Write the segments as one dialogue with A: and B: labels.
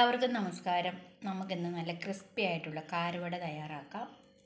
A: എല്ലാവർക്കും നമസ്കാരം നമുക്കിന്ന് നല്ല ക്രിസ്പി ആയിട്ടുള്ള കാരവട തയ്യാറാക്കാം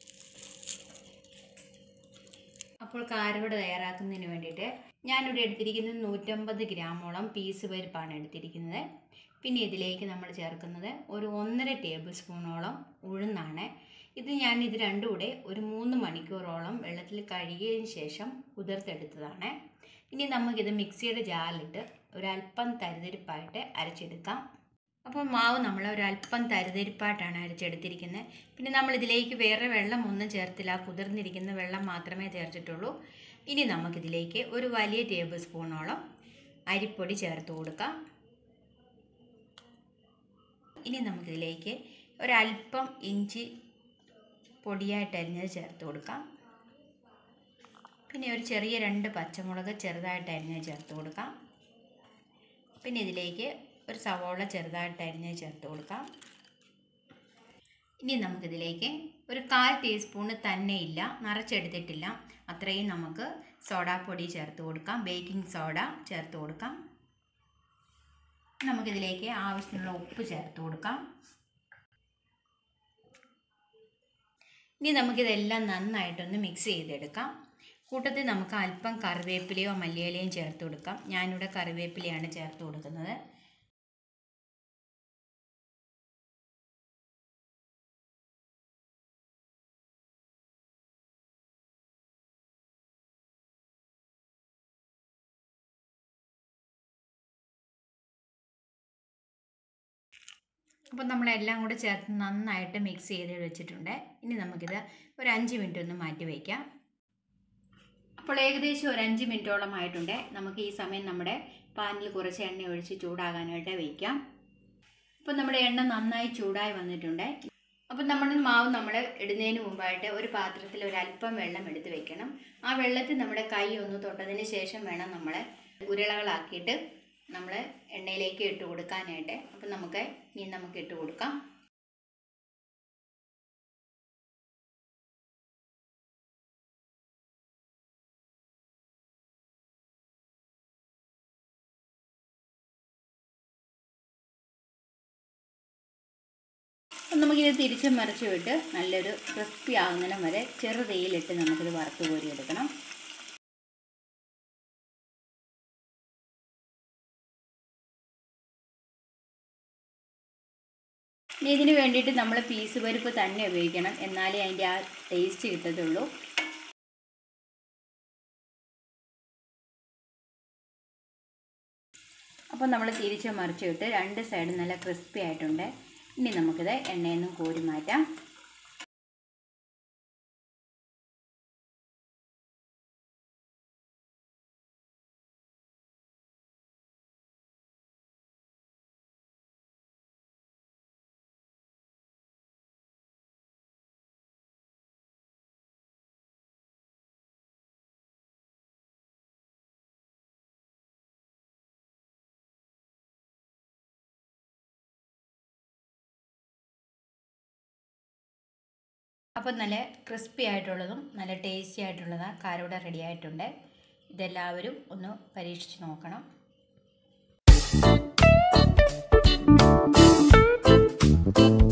A: അപ്പോൾ കാരവട തയ്യാറാക്കുന്നതിന് വേണ്ടിയിട്ട് ഞാനിവിടെ എടുത്തിരിക്കുന്നത് നൂറ്റമ്പത് ഗ്രാമോളം പീസ് പരിപ്പാണ് എടുത്തിരിക്കുന്നത് പിന്നെ ഇതിലേക്ക് നമ്മൾ ചേർക്കുന്നത് ഒരു ഒന്നര ടേബിൾ സ്പൂണോളം ഉഴുന്നാണ് ഇത് ഞാൻ ഇത് രണ്ടും കൂടെ ഒരു മൂന്ന് മണിക്കൂറോളം വെള്ളത്തിൽ കഴുകിയതിന് ശേഷം കുതിർത്തെടുത്തതാണ് ഇനി നമുക്കിത് മിക്സിയുടെ ജാറിലിട്ട് ഒരല്പം തരിതരിപ്പായിട്ട് അരച്ചെടുക്കാം അപ്പോൾ മാവ് നമ്മൾ ഒരല്പം തരിതരിപ്പായിട്ടാണ് അരച്ചെടുത്തിരിക്കുന്നത് പിന്നെ നമ്മൾ ഇതിലേക്ക് വേറെ വെള്ളം ഒന്നും ചേർത്തില്ല കുതിർന്നിരിക്കുന്ന വെള്ളം മാത്രമേ ചേർത്തിട്ടുള്ളൂ ഇനി നമുക്കിതിലേക്ക് ഒരു വലിയ ടേബിൾ സ്പൂണോളം അരിപ്പൊടി ചേർത്ത് കൊടുക്കാം ഇനി നമുക്കിതിലേക്ക് ഒരല്പം ഇഞ്ചി പൊടിയായിട്ട് അരിഞ്ഞത് ചേർത്ത് കൊടുക്കാം പിന്നെ ഒരു ചെറിയ രണ്ട് പച്ചമുളക് ചെറുതായിട്ട് അരിഞ്ഞത് ചേർത്ത് കൊടുക്കാം പിന്നെ ഇതിലേക്ക് ഒരു സവോള ചെറുതായിട്ട് അരിഞ്ഞത് ചേർത്ത് കൊടുക്കാം ഇനി നമുക്കിതിലേക്ക് ഒരു കാൽ ടീസ്പൂണ് തന്നെ ഇല്ല നിറച്ചെടുത്തിട്ടില്ല അത്രയും നമുക്ക് സോഡാപ്പൊടി ചേർത്ത് കൊടുക്കാം ബേക്കിംഗ് സോഡ ചേർത്ത് കൊടുക്കാം നമുക്കിതിലേക്ക് ആവശ്യത്തിനുള്ള ഉപ്പ് ചേർത്ത് കൊടുക്കാം ഇനി നമുക്കിതെല്ലാം നന്നായിട്ടൊന്ന് മിക്സ് ചെയ്തെടുക്കാം കൂട്ടത്തിൽ നമുക്ക് അല്പം കറിവേപ്പിലയോ മല്ലിയിലയോ ചേർത്ത് കൊടുക്കാം ഞാനിവിടെ കറിവേപ്പിലയാണ് ചേർത്ത് കൊടുക്കുന്നത് അപ്പോൾ നമ്മളെല്ലാം കൂടെ ചേർത്ത് നന്നായിട്ട് മിക്സ് ചെയ്ത് വെച്ചിട്ടുണ്ട് ഇനി നമുക്കിത് ഒരു അഞ്ച് മിനിറ്റ് ഒന്ന് മാറ്റി വയ്ക്കാം അപ്പോൾ ഏകദേശം ഒരു അഞ്ച് മിനിറ്റോളം ആയിട്ടുണ്ട് നമുക്ക് ഈ സമയം നമ്മുടെ പാനിൽ കുറച്ച് എണ്ണ ഒഴിച്ച് ചൂടാകാനായിട്ട് വയ്ക്കാം അപ്പോൾ നമ്മുടെ എണ്ണ നന്നായി ചൂടായി വന്നിട്ടുണ്ട് അപ്പം നമ്മൾ മാവ് നമ്മൾ ഇടുന്നതിന് മുമ്പായിട്ട് ഒരു പാത്രത്തിൽ ഒരു അല്പം വെള്ളം എടുത്ത് വെക്കണം ആ വെള്ളത്തിൽ നമ്മുടെ കൈ ഒന്ന് തൊട്ടതിന് ശേഷം വേണം നമ്മൾ ഉരുളകളാക്കിയിട്ട് നമ്മൾ എണ്ണയിലേക്ക് ഇട്ട് കൊടുക്കാനായിട്ട് അപ്പം നമുക്ക് ഇനി നമുക്ക് ഇട്ട് കൊടുക്കാം നമുക്കിത് തിരിച്ച് മറിച്ച് വിട്ട് നല്ലൊരു ക്രിസ്പി ആകുന്നതിനും വരെ ചെറു തീയിലിട്ട് നമുക്കിത് വറുത്ത് കോരിയെടുക്കണം ഇനി ഇതിന് വേണ്ടിയിട്ട് നമ്മൾ പീസ് പരിപ്പ് തന്നെ ഉപയോഗിക്കണം എന്നാലേ അതിൻ്റെ ആ ടേസ്റ്റ് കിട്ടത്തുള്ളൂ അപ്പോൾ നമ്മൾ തിരിച്ച് മറിച്ചിട്ട് രണ്ട് സൈഡും നല്ല ക്രിസ്പി ആയിട്ടുണ്ട് ഇനി നമുക്കിത് എണ്ണയിൽ നിന്നും കോരി മാറ്റാം അപ്പോൾ നല്ല ക്രിസ്പി ആയിട്ടുള്ളതും നല്ല ടേസ്റ്റി ആയിട്ടുള്ളതാണ് കാരോടെ റെഡി ആയിട്ടുണ്ട് ഇതെല്ലാവരും ഒന്ന് പരീക്ഷിച്ച് നോക്കണം
B: Thank you.